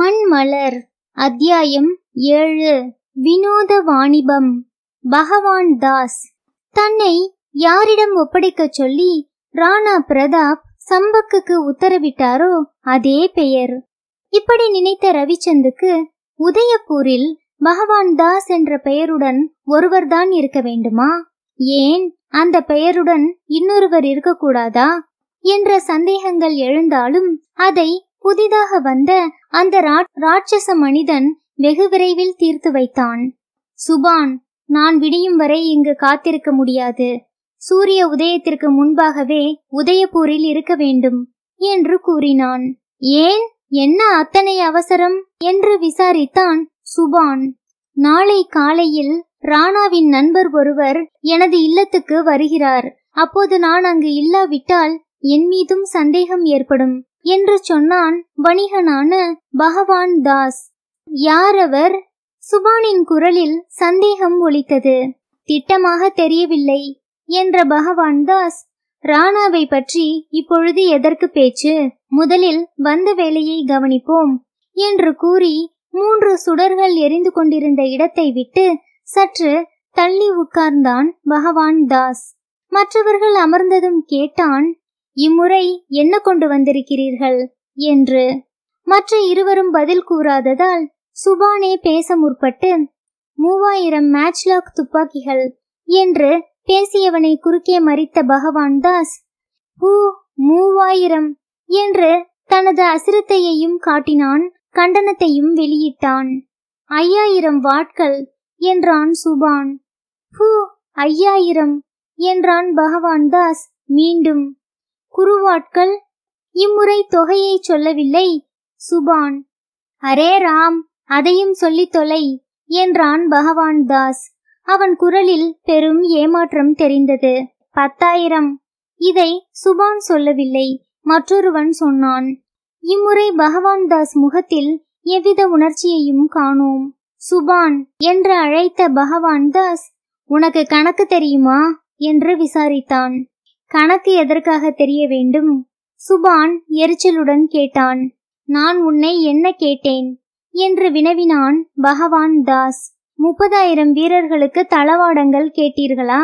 மண்மலர் அத்தியாயம் ஏழு வினோத வாணிபம் பகவான் தாஸ் தன்னை யாரிடம் ஒப்படைக்கச் சொல்லி ராணா பிரதாப் சம்பக்குக்கு உத்தரவிட்டாரோ அதே பெயர் இப்படி நினைத்த ரவிச்சந்துக்கு உதயபூரில் பகவான் தாஸ் என்ற பெயருடன் ஒருவர்தான் இருக்க வேண்டுமா ஏன் அந்த பெயருடன் இன்னொருவர் இருக்கக்கூடாதா என்ற சந்தேகங்கள் எழுந்தாலும் அதை புதிதாக வந்த அந்த ரா- ராட்சச மனிதன் வெகு விரைவில் தீர்த்து வைத்தான் சுபான் நான் விடியும் வரை இங்கு காத்திருக்க முடியாது சூரிய உதயத்திற்கு முன்பாகவே உதயபூரில் இருக்க வேண்டும் என்று கூறினான் ஏன் என்ன அத்தனை அவசரம் என்று விசாரித்தான் சுபான் நாளை காலையில் ராணாவின் நண்பர் ஒருவர் எனது இல்லத்துக்கு வருகிறார் அப்போது நான் அங்கு இல்லாவிட்டால் என் மீதும் சந்தேகம் ஏற்படும் என்று சொன்னான் வணிகனான பகவான் தாஸ் யார் அவர் சுபானின் குரலில் சந்தேகம் ஒலித்தது திட்டமாக தெரியவில்லை என்ற பகவான் தாஸ் ராணாவை பற்றி இப்பொழுது எதற்கு பேச்சு முதலில் வந்த வேலையை கவனிப்போம் என்று கூறி மூன்று சுடர்கள் எரிந்து கொண்டிருந்த இடத்தை விட்டு சற்று தள்ளி உட்கார்ந்தான் பகவான் தாஸ் மற்றவர்கள் அமர்ந்ததும் கேட்டான் இம்முறை என்ன கொண்டு வந்திருக்கிறீர்கள் என்று மற்ற இருவரும் பதில் கூறாததால் சுபானே பேச முற்பட்டு மூவாயிரம் மேட்ச்லாக் துப்பாக்கிகள் என்று பேசியவனை குறுக்கே மறித்த பகவான் தாஸ் பூ மூவாயிரம் என்று தனது அசிரத்தையையும் காட்டினான் கண்டனத்தையும் வெளியிட்டான் ஐயாயிரம் வாட்கள் என்றான் சுபான் பூ ஐயாயிரம் என்றான் பகவான் தாஸ் மீண்டும் குருவாட்கள் இம்முறை தொகையை சொல்லவில்லை சுபான் அரே ராம் அதையும் சொல்லித் தொலை என்றான் பகவான் தாஸ் அவன் குரலில் பெரும் ஏமாற்றம் தெரிந்தது பத்தாயிரம் இதை சுபான் சொல்லவில்லை மற்றொருவன் சொன்னான் இம்முறை பகவான் தாஸ் முகத்தில் எவ்வித உணர்ச்சியையும் காணோம் சுபான் என்று அழைத்த பகவான் தாஸ் உனக்கு கணக்கு தெரியுமா என்று விசாரித்தான் கணக்கு எதற்காக தெரிய வேண்டும் சுபான் எரிச்சலுடன் கேட்டான் நான் உன்னை என்ன கேட்டேன் என்று வினவினான் பகவான் தாஸ் முப்பதாயிரம் வீரர்களுக்கு தளவாடங்கள் கேட்டீர்களா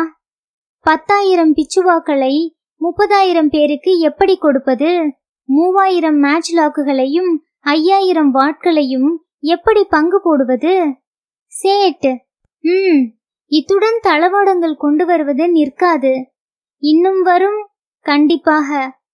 பத்தாயிரம் பிச்சுவாக்களை முப்பதாயிரம் பேருக்கு எப்படி கொடுப்பது மூவாயிரம் மேட்ச் லாக்குகளையும் ஐயாயிரம் வாட்களையும் எப்படி பங்கு போடுவது சேட் ம் இத்துடன் தளவாடங்கள் கொண்டு வருவது நிற்காது இன்னும் வரும் கண்டிப்பாக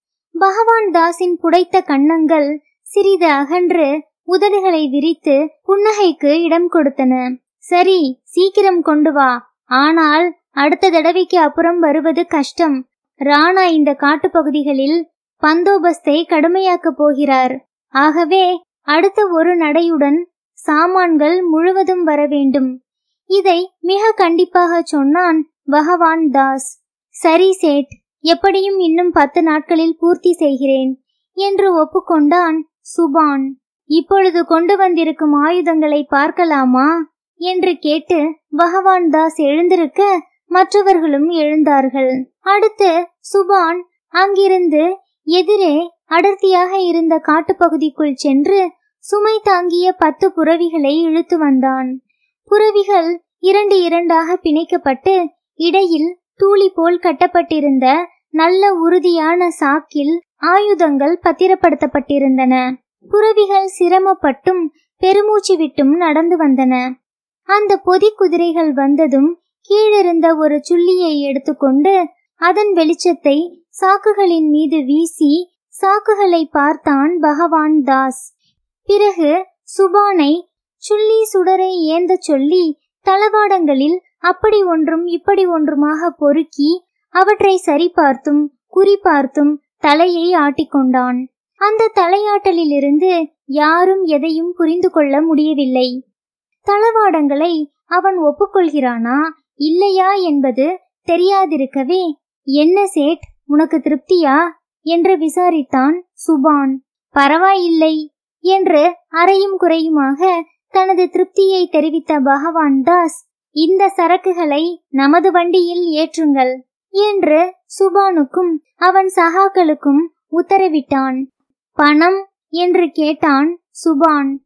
பகவான் தாஸின் புடைத்த கன்னங்கள் சிறிது அகன்று உதடுகளை விரித்து புன்னகைக்கு இடம் கொடுத்தன சரி சீக்கிரம் கொண்டு வா ஆனால் அடுத்த தடவைக்கு அப்புறம் வருவது கஷ்டம் ராணா இந்த காட்டுப்பகுதிகளில் பந்தோபஸ்தை கடுமையாக்கப் போகிறார் ஆகவே அடுத்த ஒரு நடையுடன் சாமான்கள் முழுவதும் வர வேண்டும் இதை மிக கண்டிப்பாக சொன்னான் பகவான் தாஸ் சரி சேட் எப்படியும் இன்னும் பத்து நாட்களில் பூர்த்தி செய்கிறேன் என்று ஒப்புக்கொண்டான் சுபான் இப்பொழுது கொண்டு வந்திருக்கும் ஆயுதங்களை பார்க்கலாமா என்று கேட்டு பகவான் தாஸ் எழுந்திருக்க மற்றவர்களும் எழுந்தார்கள் அடுத்து சுபான் அங்கிருந்து எதிரே அடர்த்தியாக இருந்த காட்டுப்பகுதிக்குள் சென்று சுமை தாங்கிய பத்து புறவிகளை இழுத்து வந்தான் புறவிகள் இரண்டு இரண்டாக பிணைக்கப்பட்டு இடையில் தூளி போல் கட்டப்பட்டிருந்த நல்ல உறுதியான சாக்கில் ஆயுதங்கள் பத்திரப்படுத்தப்பட்டிருந்தன புறவிகள் சிரமப்பட்டும் பெருமூச்சு விட்டும் நடந்து வந்தன அந்த பொதி குதிரைகள் வந்ததும் கீழிருந்த ஒரு சுள்ளியை எடுத்துக்கொண்டு அதன் வெளிச்சத்தை சாக்குகளின் மீது வீசி சாக்குகளை பார்த்தான் பகவான் தாஸ் பிறகு சுபானை சுள்ளி சுடரை ஏந்தச் சொல்லி தளவாடங்களில் அப்படி ஒன்றும் இப்படி ஒன்றுமாக பொறுக்கி அவற்றை சரிபார்த்தும் குறிபார்த்தும் தலையை ஆட்டிக்கொண்டான் அந்த தலையாட்டலிலிருந்து யாரும் எதையும் புரிந்து கொள்ள முடியவில்லை தளவாடங்களை அவன் ஒப்புக்கொள்கிறானா இல்லையா என்பது தெரியாதிருக்கவே என்ன சேட் உனக்கு திருப்தியா என்று விசாரித்தான் சுபான் பரவாயில்லை என்று அறையும் குறையுமாக தனது திருப்தியை தெரிவித்த பகவான் தாஸ் இந்த சரக்குகளை நமது வண்டியில் ஏற்றுங்கள் என்று சுபானுக்கும் அவன் சகாக்களுக்கும் உத்தரவிட்டான் பணம் என்று கேட்டான் சுபான்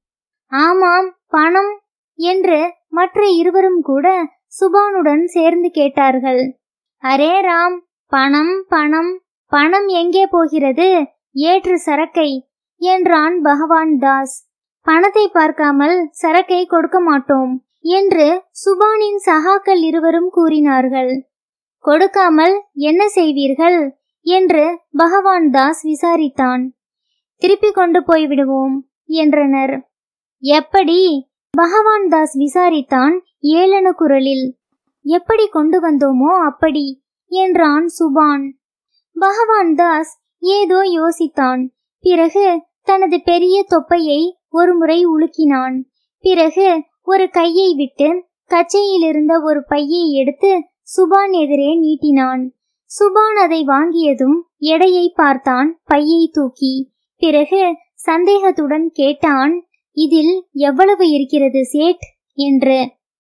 ஆமாம் பணம் என்று மற்ற இருவரும் கூட சுபானுடன் சேர்ந்து கேட்டார்கள் அரே ராம் பணம் பணம் பணம் எங்கே போகிறது ஏற்று சரக்கை என்றான் பகவான் தாஸ் பணத்தை பார்க்காமல் சரக்கை கொடுக்க மாட்டோம் என்று சுபானின் சகாக்கள் இருவரும் கூறினார்கள் கொடுக்காமல் என்ன செய்வீர்கள் என்று பகவான் தாஸ் விசாரித்தான் திருப்பி கொண்டு போய்விடுவோம் என்றனர் எப்படி பகவான் தாஸ் விசாரித்தான் ஏளன குரலில் எப்படி கொண்டு வந்தோமோ அப்படி என்றான் சுபான் பகவான் தாஸ் ஏதோ யோசித்தான் பிறகு தனது பெரிய தொப்பையை ஒருமுறை உலுக்கினான் பிறகு ஒரு கையை விட்டு கச்சையில் இருந்த ஒரு பையை எடுத்து சுபான் எதிரே நீட்டினான் சுபான் அதை வாங்கியதும் எடையை பார்த்தான் பையை தூக்கி பிறகு சந்தேகத்துடன் கேட்டான் இதில் எவ்வளவு இருக்கிறது சேட் என்று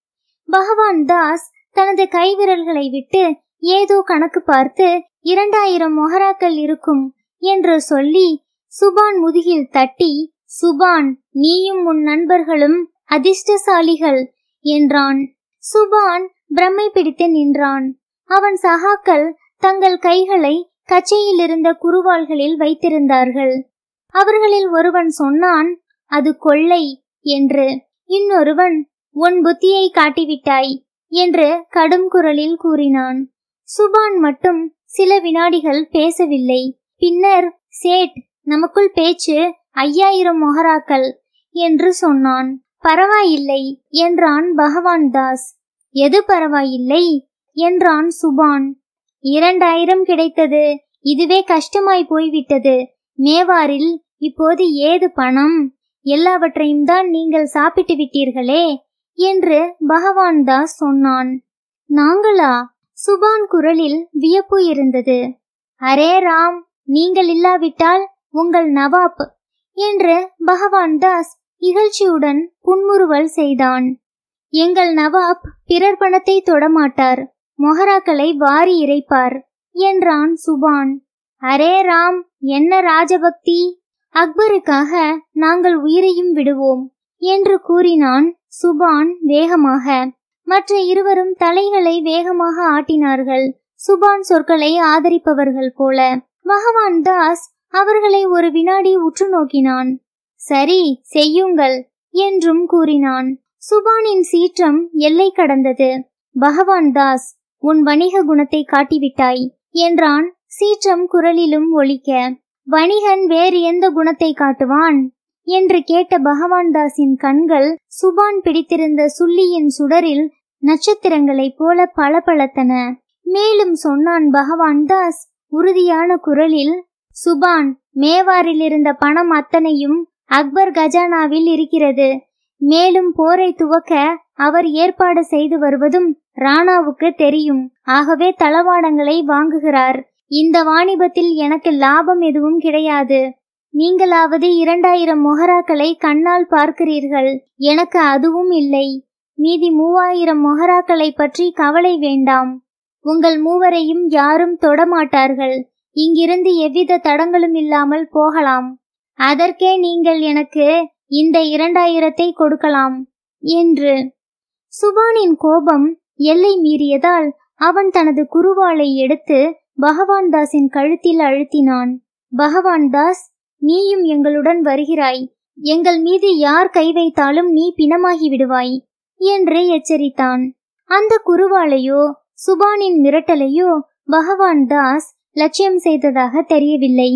பகவான் தாஸ் தனது கைவிரல்களை விட்டு ஏதோ கணக்கு பார்த்து இரண்டாயிரம் மொஹராக்கள் இருக்கும் என்று சொல்லி சுபான் முதுகில் தட்டி சுபான் நீயும் உன் நண்பர்களும் அதிர்ஷ்டசாலிகள் என்றான் சுபான் பிரம்மை பிடித்து நின்றான் அவன் சகாக்கள் தங்கள் கைகளை கச்சையில் இருந்த குருவாள்களில் வைத்திருந்தார்கள் அவர்களில் ஒருவன் சொன்னான் அது கொள்ளை என்று இன்னொருவன் உன் புத்தியை காட்டிவிட்டாய் என்று கடும் குரலில் கூறினான் சுபான் மட்டும் சில வினாடிகள் பேசவில்லை பின்னர் சேட் நமக்குள் பேச்சு ஐயாயிரம் மொஹராக்கள் என்று சொன்னான் பரவாயில்லை என்றான் பகவான் தாஸ் எது பரவாயில்லை என்றான் சுபான் இரண்டாயிரம் கிடைத்தது இதுவே கஷ்டமாய் போய்விட்டது மேவாரில் இப்போது ஏது பணம் எல்லாவற்றையும் தான் நீங்கள் சாப்பிட்டு விட்டீர்களே என்று பகவான் தாஸ் சொன்னான் நாங்களா சுபான் குரலில் வியப்பு இருந்தது அரே ராம் நீங்கள் இல்லாவிட்டால் உங்கள் நவாப் என்று பகவான் தாஸ் இகழ்ச்சியுடன் புன்முறுவல் செய்தான் எங்கள் நவாப் பிறர் பணத்தை தொடமாட்டார் மொஹராக்களை வாரி இறைப்பார் என்றான் சுபான் அரே ராம் என்ன ராஜபக்தி அக்பருக்காக நாங்கள் உயிரையும் விடுவோம் என்று கூறினான் சுபான் வேகமாக மற்ற இருவரும் தலைகளை வேகமாக ஆட்டினார்கள் சுபான் சொற்களை ஆதரிப்பவர்கள் போல பகவான் தாஸ் அவர்களை ஒரு வினாடி உற்று நோக்கினான் சரி செய்யுங்கள் என்றும் கூறினான் சுபானின் சீற்றம் எல்லை கடந்தது பகவான் தாஸ் உன் வணிக குணத்தை காட்டிவிட்டாய் என்றான் சீற்றம் குரலிலும் ஒலிக்க வணிகன் வேறு எந்த குணத்தை காட்டுவான் என்று கேட்ட பகவான் தாஸின் கண்கள் சுபான் பிடித்திருந்த சுள்ளியின் சுடரில் நட்சத்திரங்களைப் போல பளபளத்தன மேலும் சொன்னான் பகவான் தாஸ் உறுதியான குரலில் சுபான் மேவாரில் இருந்த பணம் அத்தனையும் அக்பர் கஜானாவில் இருக்கிறது மேலும் போரை துவக்க அவர் ஏற்பாடு செய்து வருவதும் ராணாவுக்கு தெரியும் ஆகவே தளவாடங்களை வாங்குகிறார் இந்த வாணிபத்தில் எனக்கு லாபம் எதுவும் கிடையாது நீங்களாவது இரண்டாயிரம் மொஹராக்களை கண்ணால் பார்க்கிறீர்கள் எனக்கு அதுவும் இல்லை மீதி மூவாயிரம் மொஹராக்களை பற்றி கவலை வேண்டாம் உங்கள் மூவரையும் யாரும் தொடமாட்டார்கள் இங்கிருந்து எவ்வித தடங்களும் இல்லாமல் போகலாம் அதற்கே நீங்கள் எனக்கு இந்த இரண்டாயிரத்தை கொடுக்கலாம் என்று சுபானின் கோபம் எல்லை மீறியதால் அவன் தனது குருவாளை எடுத்து பகவான் தாஸின் கழுத்தில் அழுத்தினான் பகவான் தாஸ் நீயும் எங்களுடன் வருகிறாய் எங்கள் மீது யார் கை வைத்தாலும் நீ பிணமாகி விடுவாய் என்று எச்சரித்தான் அந்த குருவாளையோ சுபானின் மிரட்டலையோ பகவான் தாஸ் லட்சியம் செய்ததாக தெரியவில்லை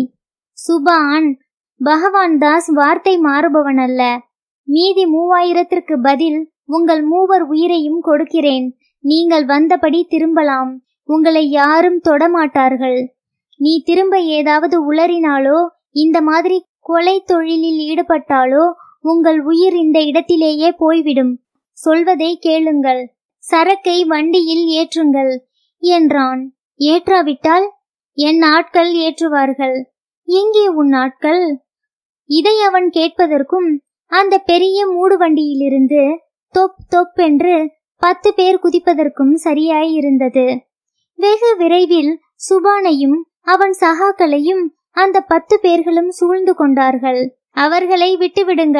சுபான் பகவான் தாஸ் வார்த்தை மாறுபவன் அல்ல மீதி மூவாயிரத்திற்கு பதில் உங்கள் மூவர் உயிரையும் கொடுக்கிறேன் நீங்கள் வந்தபடி திரும்பலாம் உங்களை யாரும் தொடமாட்டார்கள் நீ திரும்ப ஏதாவது உளறினாலோ இந்த மாதிரி கொலை தொழிலில் ஈடுபட்டாலோ உங்கள் உயிர் இந்த இடத்திலேயே போய்விடும் சொல்வதை கேளுங்கள் சரக்கை வண்டியில் ஏற்றுங்கள் என்றான் ஏற்றாவிட்டால் என் ஆட்கள் ஏற்றுவார்கள் எங்கே உன் ஆட்கள் இதை அவன் கேட்பதற்கும் அந்த பெரிய மூடு வண்டியிலிருந்து தொப் தொப் என்று பத்து பேர் குதிப்பதற்கும் சரியாய் இருந்தது வெகு விரைவில் சுபானையும் அவன் சகாக்களையும் அந்த பத்து பேர்களும் சூழ்ந்து கொண்டார்கள் அவர்களை விட்டுவிடுங்கள்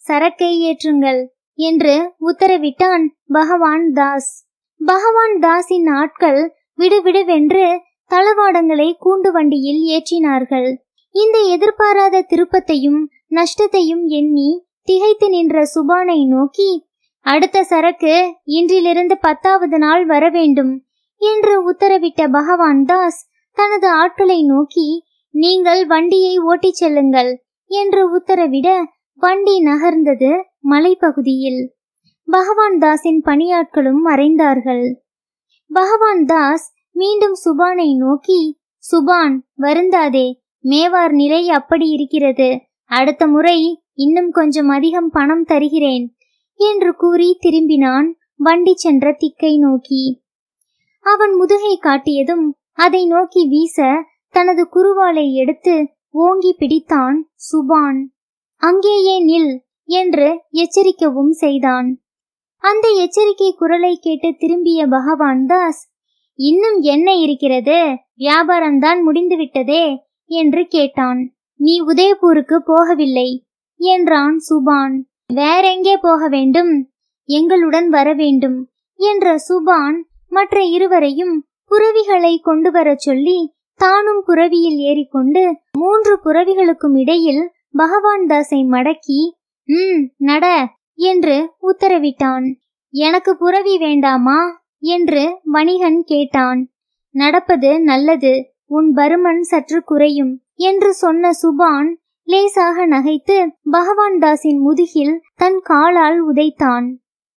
சரக்கை ஏற்றுங்கள் என்று உத்தரவிட்டான் பகவான் தாஸ் பகவான் தாஸின் ஆட்கள் விடுவிடுவென்று தளவாடங்களை கூண்டு வண்டியில் ஏற்றினார்கள் இந்த எதிர்பாராத திருப்பத்தையும் நஷ்டத்தையும் எண்ணி திகைத்து நின்ற சுபானை நோக்கி அடுத்த சரக்கு இன்றிலிருந்து பத்தாவது நாள் வர வேண்டும் என்று உத்தரவிட்ட பகவான் தாஸ் தனது ஆட்களை நோக்கி நீங்கள் வண்டியை ஓட்டிச் செல்லுங்கள் என்று உத்தரவிட வண்டி நகர்ந்தது மலைப்பகுதியில் பகவான் தாஸின் பணியாட்களும் மறைந்தார்கள் பகவான் தாஸ் மீண்டும் சுபானை நோக்கி சுபான் வருந்தாதே மேவார் நிலை அப்படி இருக்கிறது அடுத்த முறை இன்னும் கொஞ்சம் அதிகம் பணம் தருகிறேன் என்று கூறி திரும்பினான் வண்டி சென்ற திக்கை நோக்கி அவன் முதுகை காட்டியதும் அதை நோக்கி வீச தனது குருவாளை எடுத்து ஓங்கி பிடித்தான் சுபான் அங்கேயே நில் என்று எச்சரிக்கவும் செய்தான் அந்த எச்சரிக்கை குரலை கேட்டு திரும்பிய பகவான் தாஸ் இன்னும் என்ன இருக்கிறது வியாபாரம்தான் முடிந்துவிட்டதே என்று கேட்டான் நீ உதயபூருக்கு போகவில்லை என்றான் சுபான் வேறெங்கே போக வேண்டும் எங்களுடன் வர வேண்டும் என்ற சுபான் மற்ற இருவரையும் புறவிகளை கொண்டு வரச் சொல்லி தானும் புறவியில் ஏறிக்கொண்டு மூன்று புறவிகளுக்கும் இடையில் பகவான் தாஸை மடக்கி ம் நட என்று உத்தரவிட்டான் எனக்கு புறவி வேண்டாமா என்று வணிகன் கேட்டான் நடப்பது நல்லது உன் பருமன் சற்று குறையும் என்று சொன்ன சுபான் லேசாக நகைத்து பகவான் தாஸின் முதுகில் தன் காலால் உதைத்தான்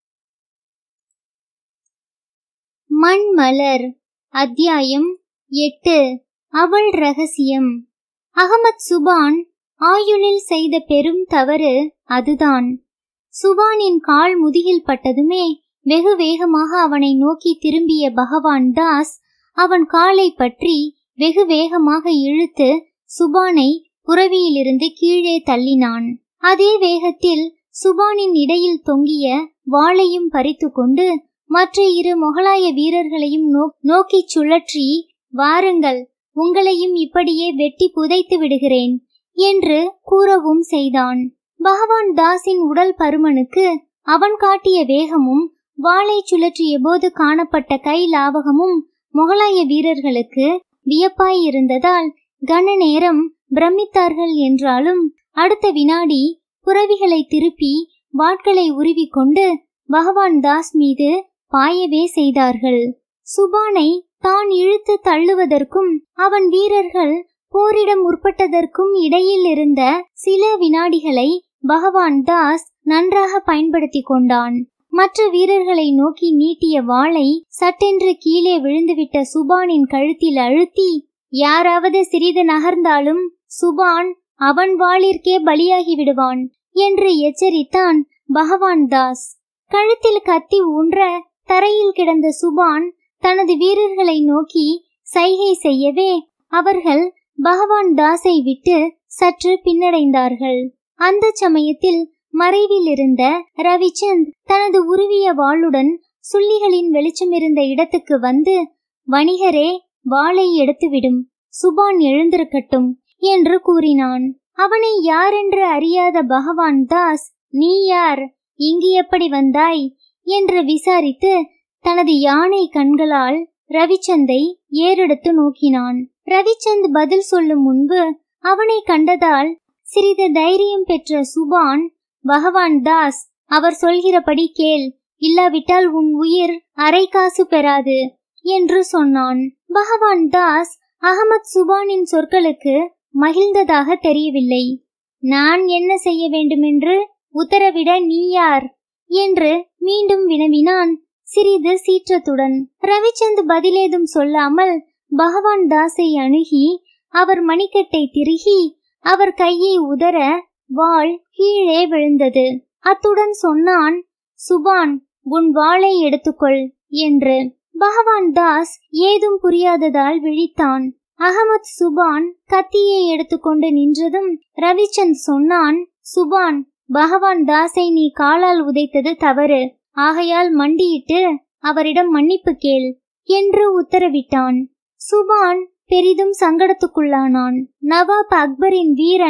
மண்மலர் அத்தியாயம் எட்டு அவள் ரகசியம் அகமத் சுபான் ஆயுளில் செய்த பெரும் தவறு அதுதான் சுபானின் கால் முதுகில் பட்டதுமே வெகு வேகமாக அவனை நோக்கி திரும்பிய பகவான் தாஸ் அவன் காலை பற்றி வெகு வேகமாக இழுத்து சுபானை புறவியிலிருந்து கீழே தள்ளினான் அதே வேகத்தில் சுபானின் இடையில் தொங்கிய வாளையும் பறித்து கொண்டு மற்ற இரு முகலாய வீரர்களையும் நோ- நோக்கிச் சுழற்றி வாருங்கள் உங்களையும் இப்படியே வெட்டி புதைத்து விடுகிறேன் என்று கூறவும் செய்தான் பகவான் தாஸின் உடல் பருமனுக்கு அவன் காட்டிய வேகமும் வாளை சுழற்றிய போது காணப்பட்ட கை லாவகமும் முகலாய வீரர்களுக்கு வியப்பாய் இருந்ததால் கன நேரம் பிரமித்தார்கள் என்றாலும் அடுத்த வினாடி புறவிகளை திருப்பி வாட்களை உருவிக்கொண்டு பகவான் தாஸ் மீது பாயவே செய்தார்கள் சுபானை தான் இழுத்து தள்ளுவதற்கும் அவன் வீரர்கள் போரிட முற்பட்டதற்கும் இடையில் இருந்த சில வினாடிகளை பகவான் தாஸ் நன்றாக பயன்படுத்தி கொண்டான் மற்ற வீரர்களை நோக்கி நீட்டிய வாளை சட்டென்று கீழே விழுந்துவிட்ட சுபானின் கழுத்தில் அழுத்தி யாராவது சிறிது நகர்ந்தாலும் சுபான் அவன் வாளிற்கே பலியாகி விடுவான் என்று எச்சரித்தான் பகவான் தாஸ் கழுத்தில் கத்தி ஊன்ற தரையில் கிடந்த சுபான் தனது வீரர்களை நோக்கி சைகை செய்யவே அவர்கள் பகவான் தாஸை விட்டு சற்று பின்னடைந்தார்கள் அந்த சமயத்தில் மறைவில் இருந்த ரவிச்சந்த் தனது உருவிய வாளுடன் சுள்ளிகளின் வெளிச்சமிருந்த இடத்துக்கு வந்து வணிகரே வாளை எடுத்துவிடும் சுபான் எழுந்திருக்கட்டும் என்று கூறினான் அவனை யாரென்று அறியாத பகவான் தாஸ் நீ யார் இங்கு எப்படி வந்தாய் என்று விசாரித்து தனது யானை கண்களால் ரவிச்சந்தை ஏறெடுத்து நோக்கினான் ரவிச்சந்த் பதில் சொல்லும் முன்பு அவனை கண்டதால் சிறிது தைரியம் பெற்ற சுபான் பகவான் தாஸ் அவர் சொல்கிறபடி கேள் இல்லாவிட்டால் உன் உயிர் அரை காசு பெறாது என்று சொன்னான் பகவான் தாஸ் அகமத் சுபானின் சொற்களுக்கு மகிழ்ந்ததாக தெரியவில்லை நான் என்ன செய்ய வேண்டுமென்று உத்தரவிட நீ யார் என்று மீண்டும் வினவினான் சிறிது சீற்றத்துடன் ரவிச்சந்த் பதிலேதும் சொல்லாமல் பகவான் தாஸை அணுகி அவர் மணிக்கட்டை திருகி அவர் கையை உதற வாள் கீழே விழுந்தது அத்துடன் சொன்னான் சுபான் உன் வாளை எடுத்துக்கொள் என்று பகவான் தாஸ் ஏதும் புரியாததால் விழித்தான் அகமத் சுபான் கத்தியை எடுத்துக்கொண்டு நின்றதும் ரவிச்சந்த் சொன்னான் சுபான் பகவான் தாஸை நீ காலால் உதைத்தது தவறு ஆகையால் மண்டியிட்டு அவரிடம் மன்னிப்பு கேள் என்று உத்தரவிட்டான் சுபான் பெரிதும் சங்கடத்துக்குள்ளானான் நவாப் அக்பரின் வீரன்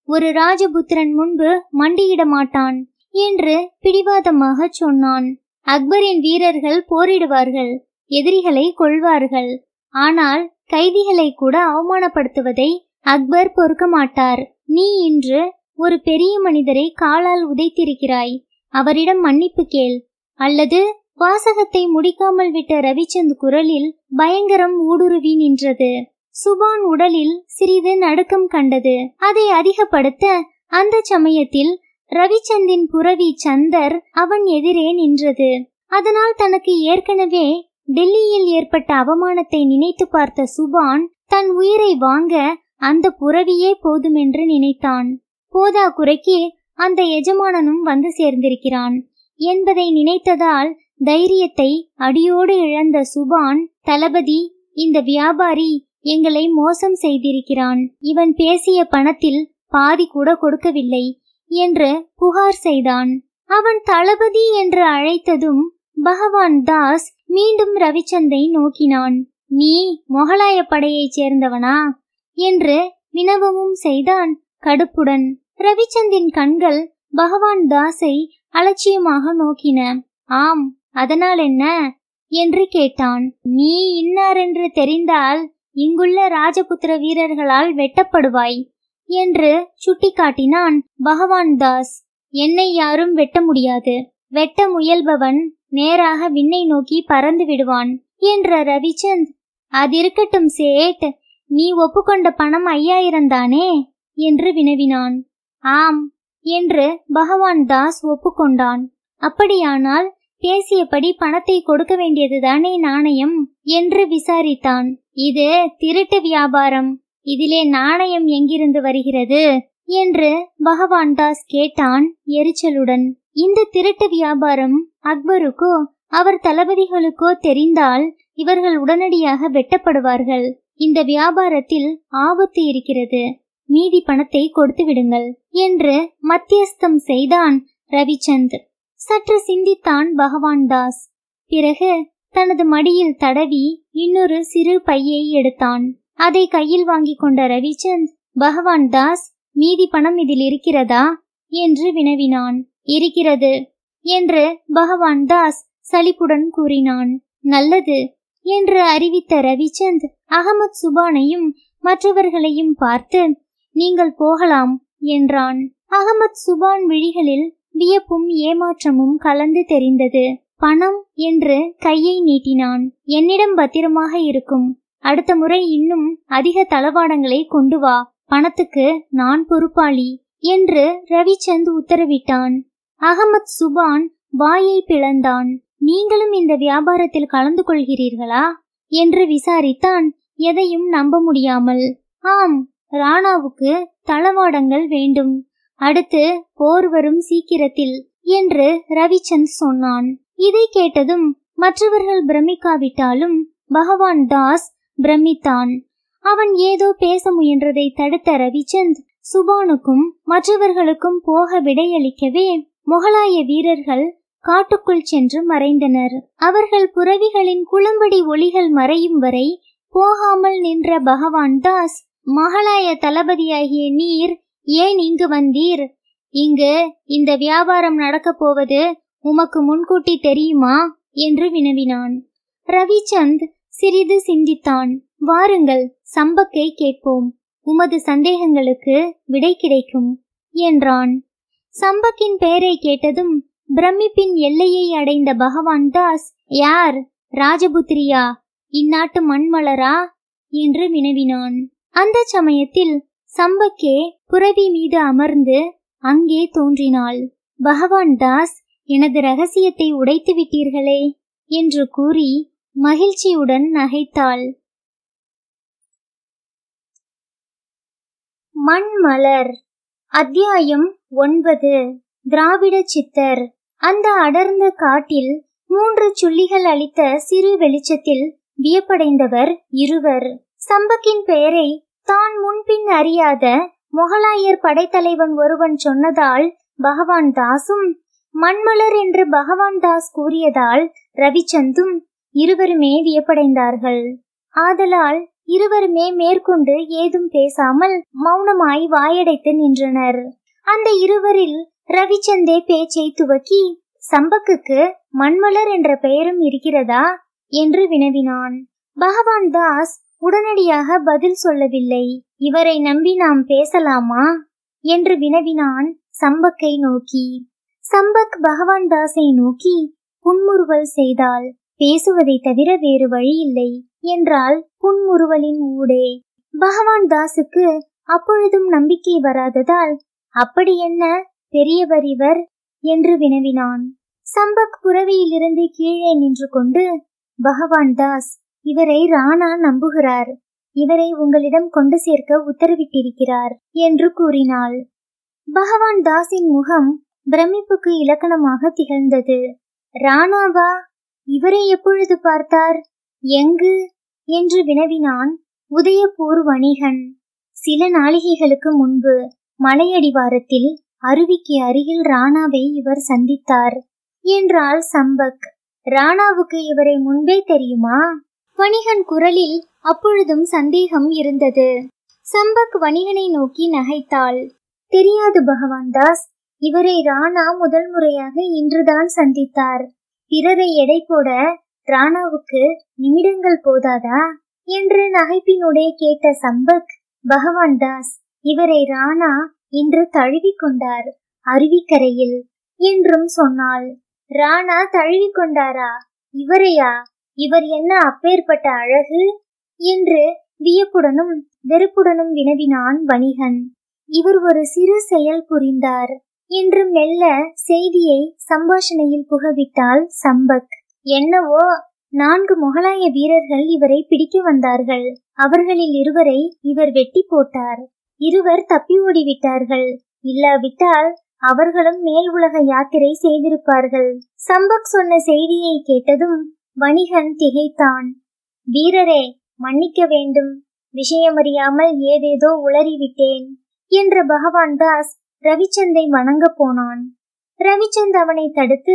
ஒரு ராஜபுத்திரன் முன்பு மண்டியிட மாட்டான் என்று பிடிவாதமாக சொன்னான் அக்பரின் வீரர்கள் போரிடுவார்கள் எதிரிகளை கொள்வார்கள் ஆனால் கைதிகளை கூட அவமானப்படுத்துவதை அக்பர் பொறுக்க மாட்டார் நீ இன்று ஒரு பெரிய மனிதரை காலால் உதைத்திருக்கிறாய் அவரிடம் மன்னிப்பு கேள் அல்லது வாசகத்தை முடிக்காமல் விட்ட ரவிச்சந்த் குரலில் பயங்கரம் ஊடுருவி நின்றது சுபான் உடலில் சிறிது நடுக்கம் கண்டது அதை அதிகப்படுத்த அந்த சமயத்தில் ரவிச்சந்தின் புரவி சந்தர் அவன் எதிரே நின்றது அதனால் தனக்கு ஏற்கனவே டெல்லியில் ஏற்பட்ட அவமானத்தை நினைத்து பார்த்த சுபான் தன் உயிரை வாங்க அந்த புரவியே போதுமென்று நினைத்தான் போதா குறைக்கு அந்த எஜமானனும் வந்து சேர்ந்திருக்கிறான் என்பதை நினைத்ததால் தைரியத்தை அடியோடு இழந்த சுபான் தளபதி இந்த வியாபாரி எங்களை மோசம் செய்திருக்கிறான் இவன் பேசிய பணத்தில் பாதி கூட கொடுக்கவில்லை என்று புகார் செய்தான் அவன் தளபதி என்று அழைத்ததும் பகவான் தாஸ் மீண்டும் ரவிச்சந்தை நோக்கினான் நீ மொகலாய படையைச் சேர்ந்தவனா என்று வினவவும் செய்தான் கடுப்புடன் ரவிச்சந்தின் கண்கள் பகவான் தாஸை அலட்சியமாக நோக்கின ஆம் அதனால் என்ன என்று கேட்டான் நீ இன்னாரென்று தெரிந்தால் இங்குள்ள ராஜபுத்திர வீரர்களால் வெட்டப்படுவாய் என்று சுட்டிக்காட்டினான் பகவான் தாஸ் என்னை யாரும் வெட்ட முடியாது வெட்ட முயல்பவன் நேராக விண்ணை நோக்கி பறந்து விடுவான் என்ற ரவிச்சந்த் அதிருக்கட்டும் சேட் நீ ஒப்புக்கொண்ட பணம் ஐயாயிரம் தானே என்று வினவினான் ஆம் என்று பகவான் தாஸ் ஒப்புக்கொண்டான் அப்படியானால் பேசியபடி பணத்தை கொடுக்க வேண்டியதுதானே நாணயம் என்று விசாரித்தான் இது திருட்டு வியாபாரம் இதிலே நாணயம் எங்கிருந்து வருகிறது என்று பகவான் தாஸ் கேட்டான் எரிச்சலுடன் இந்த திருட்டு வியாபாரம் அக்பருக்கோ அவர் தளபதிகளுக்கோ தெரிந்தால் இவர்கள் உடனடியாக வெட்டப்படுவார்கள் இந்த வியாபாரத்தில் ஆபத்து இருக்கிறது மீதி பணத்தை கொடுத்து விடுங்கள் என்று மத்தியஸ்தம் செய்தான் ரவிச்சந்த் சற்று சிந்தித்தான் பகவான் தாஸ் பிறகு தனது மடியில் தடவி இன்னொரு சிறு பையை எடுத்தான் அதை கையில் வாங்கிக் கொண்ட ரவிச்சந்த் பகவான் தாஸ் மீதி பணம் இதில் இருக்கிறதா என்று வினவினான் இருக்கிறது என்று பகவான் தாஸ் சலிப்புடன் கூறினான் நல்லது என்று அறிவித்த ரவிச்சந்த் அகமத் சுபானையும் மற்றவர்களையும் பார்த்து நீங்கள் போகலாம் என்றான் அகமத் சுபான் விழிகளில் வியப்பும் ஏமாற்றமும் கலந்து தெரிந்தது பணம் என்று கையை நீட்டினான் என்னிடம் பத்திரமாக இருக்கும் அடுத்த முறை இன்னும் அதிக தளவாடங்களை கொண்டு வா பணத்துக்கு நான் பொறுப்பாளி என்று ரவிச்சந்த் உத்தரவிட்டான் அகமத் சுபான் வாயை பிளந்தான் நீங்களும் இந்த வியாபாரத்தில் கலந்து கொள்கிறீர்களா என்று விசாரித்தான் எதையும் நம்ப முடியாமல் ஆம் ராணாவுக்கு தளவாடங்கள் வேண்டும் அடுத்து போர் வரும் சீக்கிரத்தில் என்று ரவிச்சந்த் சொன்னான் இதை கேட்டதும் மற்றவர்கள் பிரமிக்காவிட்டாலும் பகவான் தாஸ் பிரமித்தான் அவன் ஏதோ பேச முயன்றதை தடுத்த ரவிச்சந்த் சுபானுக்கும் மற்றவர்களுக்கும் போக விடையளிக்கவே முகலாய வீரர்கள் காட்டுக்குள் சென்று மறைந்தனர் அவர்கள் புறவிகளின் குளம்படி ஒளிகள் மறையும் வரை போகாமல் நின்ற பகவான் தாஸ் மகளாய தளபதியாகிய நீர் ஏன் இங்கு வந்தீர் இங்கு இந்த வியாபாரம் நடக்கப் போவது உமக்கு முன்கூட்டி தெரியுமா என்று வினவினான் ரவிச்சந்த் சிறிது சிந்தித்தான் வாருங்கள் சம்பக்கை கேட்போம் உமது சந்தேகங்களுக்கு விடை கிடைக்கும் என்றான் சம்பக்கின் பெயரை கேட்டதும் பிரமிப்பின் எல்லையை அடைந்த பகவான் தாஸ் யார் ராஜபுத்திரியா இந்நாட்டு மண்மலரா என்று வினவினான் அந்த சமயத்தில் சம்பக்கே புரவி மீது அமர்ந்து அங்கே தோன்றினாள் பகவான் தாஸ் எனது ரகசியத்தை உடைத்து விட்டீர்களே என்று கூறி மகிழ்ச்சியுடன் நகைத்தாள் மண்மலர் அத்தியாயம் ஒன்பது திராவிட சித்தர் அந்த அடர்ந்த காட்டில் மூன்று சுள்ளிகள் அளித்த சிறு வெளிச்சத்தில் வியப்படைந்தவர் இருவர் சம்பக்கின் பெயரை தான் முன்பின் அறியாத முகலாயர் படைத்தலைவன் ஒருவன் சொன்னதால் பகவான் தாஸும் மண்மலர் என்று பகவான் தாஸ் கூறியதால் ரவிச்சந்தும் இருவருமே வியப்படைந்தார்கள் ஆதலால் இருவருமே மேற்கொண்டு ஏதும் பேசாமல் மௌனமாய் வாயடைத்து நின்றனர் அந்த இருவரில் ரவிச்சந்தே பேச்சை துவக்கி சம்பக்குக்கு மண்மலர் என்ற பெயரும் இருக்கிறதா என்று வினவினான் பகவான் தாஸ் உடனடியாக பதில் சொல்லவில்லை இவரை நம்பி நாம் பேசலாமா என்று வினவினான் சம்பக்கை நோக்கி சம்பக் பகவான் தாஸை நோக்கி புன்முறுவல் செய்தால் பேசுவதை தவிர வேறு வழியில்லை என்றால் புன்முறுவலின் ஊடே பகவான் தாஸுக்கு அப்பொழுதும் நம்பிக்கை வராததால் அப்படி என்ன பெரியவர் இவர் என்று வினவினான் சம்பக் புறவியிலிருந்து கீழே நின்று கொண்டு பகவான் தாஸ் இவரை ராணா நம்புகிறார் இவரை உங்களிடம் கொண்டு சேர்க்க உத்தரவிட்டிருக்கிறார் என்று கூறினாள் பகவான் தாஸின் முகம் பிரமிப்புக்கு இலக்கணமாக திகழ்ந்தது ராணாவா இவரை எப்பொழுது பார்த்தார் எங்கு என்று வினவினான் உதயபூர் வணிகன் சில நாளிகைகளுக்கு முன்பு மலையடிவாரத்தில் அருவிக்கு அருகில் ராணாவை இவர் சந்தித்தார் என்றாள் சம்பக் ராணாவுக்கு இவரை முன்பே தெரியுமா வணிகன் குரலில் அப்பொழுதும் சந்தேகம் இருந்தது சம்பக் வணிகனை நோக்கி நகைத்தாள் தெரியாது பகவான் தாஸ் இவரை ராணா முதல் முறையாக இன்றுதான் சந்தித்தார் பிறரை எடை போட ராணாவுக்கு நிமிடங்கள் போதாதா என்று நகைப்பினுடைய கேட்ட சம்பக் பகவான் தாஸ் இவரை ராணா இன்று தழுவி கொண்டார் அருவிக்கரையில் என்றும் சொன்னாள் ராணா தழுவி கொண்டாரா இவரையா இவர் என்ன அப்பேற்பட்ட அழகு என்று வியப்புடனும் வெறுப்புடனும் வினவினான் வணிகன் இவர் ஒரு சிறு செயல் புரிந்தார் என்று மெல்ல செய்தியை சம்பாஷணையில் புகவிட்டாள் சம்பக் என்னவோ நான்கு முகலாய வீரர்கள் இவரை பிடிக்க வந்தார்கள் அவர்களில் இருவரை இவர் வெட்டி போட்டார் இருவர் தப்பி ஓடிவிட்டார்கள் இல்லாவிட்டால் அவர்களும் மேல் உலக யாத்திரை செய்திருப்பார்கள் சம்பக் சொன்ன செய்தியை கேட்டதும் வணிகன் திகைத்தான் வீரரே மன்னிக்க வேண்டும் விஷயமறியாமல் ஏதேதோ உளறிவிட்டேன் என்ற பகவான் தாஸ் ரவிச்சந்தை வணங்க போனான் ரவிச்சந்த் அவனை தடுத்து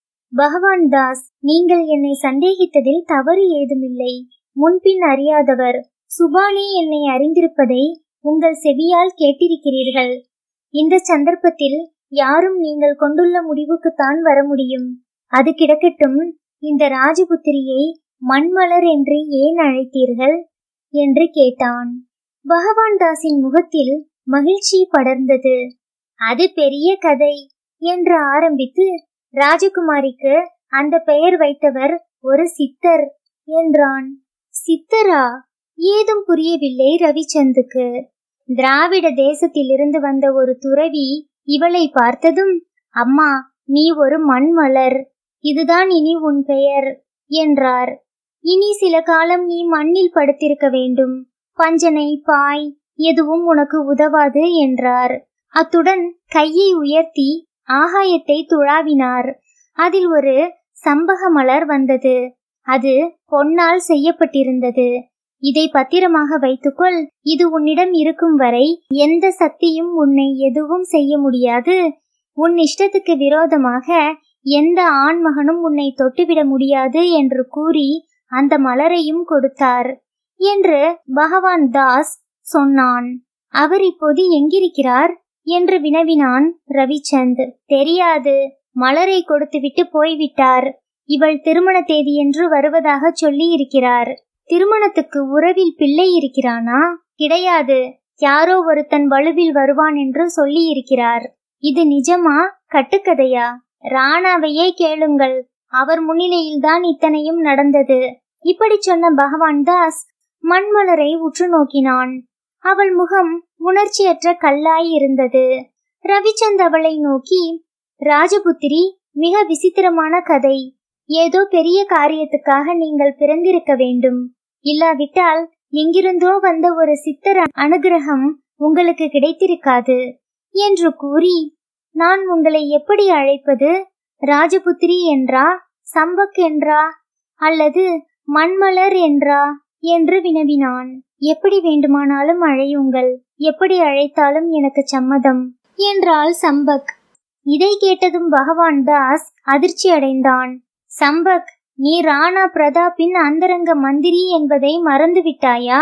பகவான் தாஸ் நீங்கள் என்னை சந்தேகித்ததில் தவறு ஏதுமில்லை முன்பின் அறியாதவர் சுபானி என்னை அறிந்திருப்பதை உங்கள் செவியால் கேட்டிருக்கிறீர்கள் இந்த சந்தர்ப்பத்தில் யாரும் நீங்கள் கொண்டுள்ள முடிவுக்குத்தான் வர முடியும் அது கிடக்கட்டும் இந்த ராஜபுத்திரியை மண்மலர் என்று ஏன் அழைத்தீர்கள் என்று கேட்டான் பகவான் தாஸின் முகத்தில் மகிழ்ச்சி படர்ந்தது அது பெரிய கதை என்று ஆரம்பித்து ராஜகுமாரிக்கு அந்த பெயர் வைத்தவர் ஒரு சித்தர் என்றான் சித்தரா ஏதும் புரியவில்லை ரவிச்சந்துக்கு திராவிட தேசத்திலிருந்து வந்த ஒரு துறவி இவளை பார்த்ததும் அம்மா நீ ஒரு மண்மலர் இதுதான் இனி உன் பெயர் என்றார் இனி சில காலம் நீ மண்ணில் படுத்திருக்க வேண்டும் பஞ்சனை பாய் எதுவும் உனக்கு உதவாது என்றார் அத்துடன் கையை உயர்த்தி ஆகாயத்தை துழாவினார் அதில் ஒரு சம்பக மலர் வந்தது அது பொன்னால் செய்யப்பட்டிருந்தது இதை பத்திரமாக வைத்துக்கொள் இது உன்னிடம் இருக்கும் வரை எந்த சக்தியும் உன்னை எதுவும் செய்ய முடியாது உன் இஷ்டத்துக்கு விரோதமாக எந்த ஆண்மகனும் உன்னை தொட்டுவிட முடியாது என்று கூறி அந்த மலரையும் கொடுத்தார் என்று பகவான் தாஸ் சொன்னான் அவர் இப்போது எங்கிருக்கிறார் என்று வினவினான் ரவிச்சந்த் தெரியாது மலரை கொடுத்துவிட்டு போய்விட்டார் இவள் திருமண தேதியன்று வருவதாக சொல்லி இருக்கிறார் திருமணத்துக்கு உறவில் பிள்ளை இருக்கிறானா கிடையாது யாரோ ஒருத்தன் வலுவில் வருவான் என்று சொல்லி இருக்கிறார் இது நிஜமா கட்டுக்கதையா ராணாவையே கேளுங்கள் அவர் முன்னிலையில்தான் இத்தனையும் நடந்தது இப்படி சொன்ன பகவான் தாஸ் மண்மலரை உற்று நோக்கினான் அவள் முகம் உணர்ச்சியற்ற கல்லாய் இருந்தது ரவிச்சந்த் அவளை நோக்கி ராஜபுத்திரி மிக விசித்திரமான கதை ஏதோ பெரிய காரியத்துக்காக நீங்கள் பிறந்திருக்க வேண்டும் இல்லாவிட்டால் எங்கிருந்தோ வந்த ஒரு சித்தர் அனுகிரகம் உங்களுக்கு கிடைத்திருக்காது என்று கூறி நான் உங்களை எப்படி அழைப்பது ராஜபுத்திரி என்றா சம்பக் என்றா அல்லது மண்மலர் என்றா என்று வினவினான் எப்படி வேண்டுமானாலும் அழையுங்கள் எப்படி அழைத்தாலும் எனக்கு சம்மதம் என்றாள் சம்பக் இதை கேட்டதும் பகவான் தாஸ் அதிர்ச்சி அடைந்தான் சம்பக் நீ ராணா பிரதாப்பின் அந்தரங்க மந்திரி என்பதை மறந்து விட்டாயா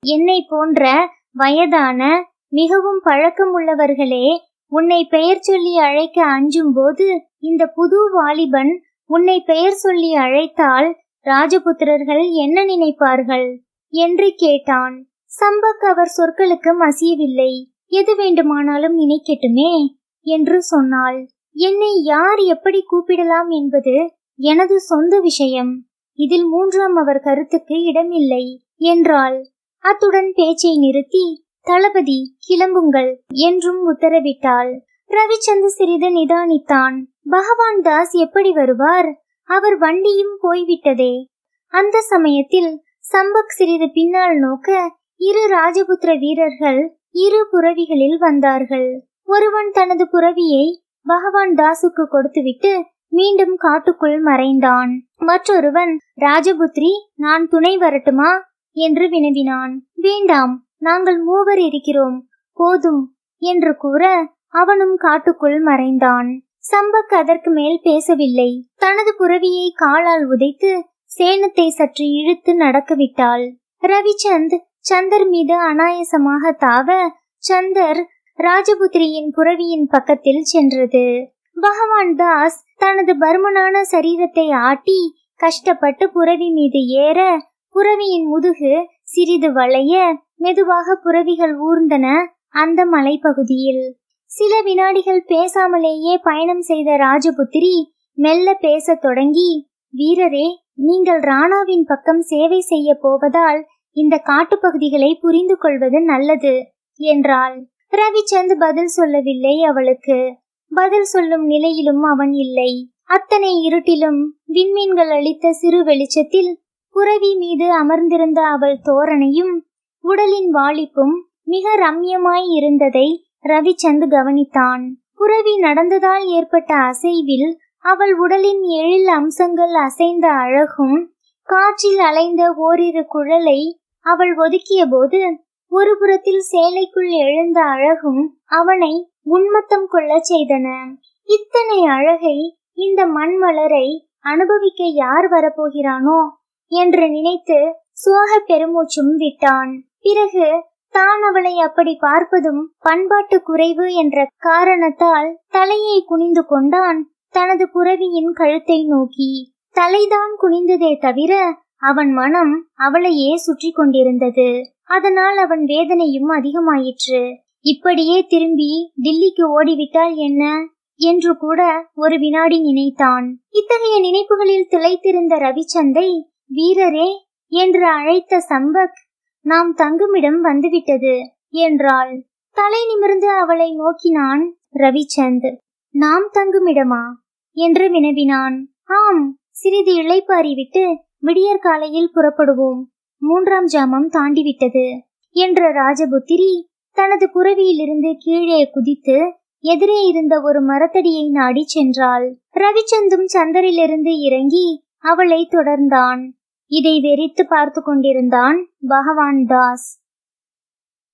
என்னை போன்ற வயதான மிகவும் பழக்கமுள்ளவர்களே உன்னை பெயர் சொல்லி அழைக்க அஞ்சும் போது இந்த புது வாலிபன் உன்னை பெயர் சொல்லி அழைத்தால் ராஜபுத்திரர்கள் என்ன நினைப்பார்கள் என்று கேட்டான் சம்பக் அவர் சொற்களுக்கு மசியவில்லை எது வேண்டுமானாலும் நினைக்கட்டுமே என்று சொன்னாள் என்னை யார் எப்படி கூப்பிடலாம் என்பது எனது சொந்த விஷயம் இதில் மூன்றாம் அவர் கருத்துக்கு இடமில்லை என்றாள் அத்துடன் பேச்சை நிறுத்தி தளபதி கிளம்புங்கள் என்றும் உத்தரவிட்டாள் ரவிச்சந்த் சிறிது நிதானித்தான் பகவான் தாஸ் எப்படி வருவார் அவர் வண்டியும் போய்விட்டதே அந்த சமயத்தில் சம்பக் சிறிது பின்னால் நோக்க இரு ராஜபுத்திர வீரர்கள் இரு புறவிகளில் வந்தார்கள் ஒருவன் தனது புறவியை பகவான் தாசுக்கு கொடுத்துவிட்டு மீண்டும் காட்டுக்குள் மறைந்தான் மற்றொருவன் ராஜபுத்ரி நான் துணை வரட்டுமா என்று வினவினான் வேண்டாம் நாங்கள் மூவர் இருக்கிறோம் போதும் என்று கூற அவனும் காட்டுக்குள் மறைந்தான் சம்பக் அதற்கு மேல் பேசவில்லை தனது புறவியை காலால் உதைத்து சேனத்தை சற்று இழுத்து நடக்கவிட்டாள் ரவிச்சந்த் சந்தர் மீது அனாயசமாக தாவ சந்தர் ராஜபுத்திரியின் புறவியின் பக்கத்தில் சென்றது பகவான் தாஸ் தனது பருமனான சரீரத்தை ஆட்டி கஷ்டப்பட்டு புறவி மீது ஏற புறவியின் முதுகு சிறிது வளைய மெதுவாக புறவிகள் ஊர்ந்தன அந்த மலைப்பகுதியில் சில வினாடிகள் பேசாமலேயே பயணம் செய்த ராஜபுத்திரி மெல்ல பேசத் தொடங்கி வீரரே நீங்கள் ராணாவின் பக்கம் சேவை செய்ய போவதால் இந்த காட்டுப்பகுதிகளை புரிந்து கொள்வது நல்லது என்றாள் ரவிச்சந்த் பதில் சொல்லவில்லை அவளுக்கு பதில் சொல்லும் நிலையிலும் அவன் இல்லை அத்தனை இருட்டிலும் விண்மீன்கள் அளித்த சிறு வெளிச்சத்தில் புறவி மீது அமர்ந்திருந்த அவள் தோரணையும் உடலின் வாளிப்பும் மிக ரம்யமாய் இருந்ததை ரவிச்சந்த் கவனித்தான் புறவி நடந்ததால் ஏற்பட்ட அசைவில் அவள் உடலின் எழில் அம்சங்கள் அசைந்த அழகும் காற்றில் அலைந்த ஓரிரு குழலை அவள் ஒதுக்கிய போது ஒரு புறத்தில் சேலைக்குள் எழுந்த அழகும் அவனை உன்மத்தம் கொள்ளச் செய்தன இத்தனை அழகை இந்த மண்மலரை அனுபவிக்க யார் வரப்போகிறானோ என்று நினைத்து சோக பெருமூச்சும் விட்டான் பிறகு தான் அவளை அப்படி பார்ப்பதும் பண்பாட்டு குறைவு என்ற காரணத்தால் தலையை குனிந்து கொண்டான் தனது புறவியின் கழுத்தை நோக்கி தலைதான் குனிந்ததே தவிர அவன் மனம் அவளையே சுற்றி கொண்டிருந்தது அதனால் அவன் வேதனையும் அதிகமாயிற்று இப்படியே திரும்பி டில்லிக்கு ஓடிவிட்டால் என்ன என்று கூட ஒரு வினாடி நினைத்தான் இத்தகைய நினைப்புகளில் திளைத்திருந்த ரவிச்சந்தை வீரரே என்று அழைத்த சம்பக் நாம் தங்குமிடம் வந்துவிட்டது என்றாள் தலை நிமிர்ந்து அவளை நோக்கினான் ரவிச்சந்த் நாம் தங்குமிடமா என்று வினவினான் ஆம் சிறிது இளைப்பாரி விட்டு விடியற் காலையில் புறப்படுவோம் மூன்றாம் ஜாமம் தாண்டிவிட்டது என்ற ராஜபுத்திரி தனது புறவியிலிருந்து கீழே குதித்து எதிரே இருந்த ஒரு மரத்தடியை நாடி சென்றாள் ரவிச்சந்தும் சந்தரிலிருந்து இறங்கி அவளை தொடர்ந்தான் இதை வெறித்து பார்த்து கொண்டிருந்தான் பகவான் தாஸ்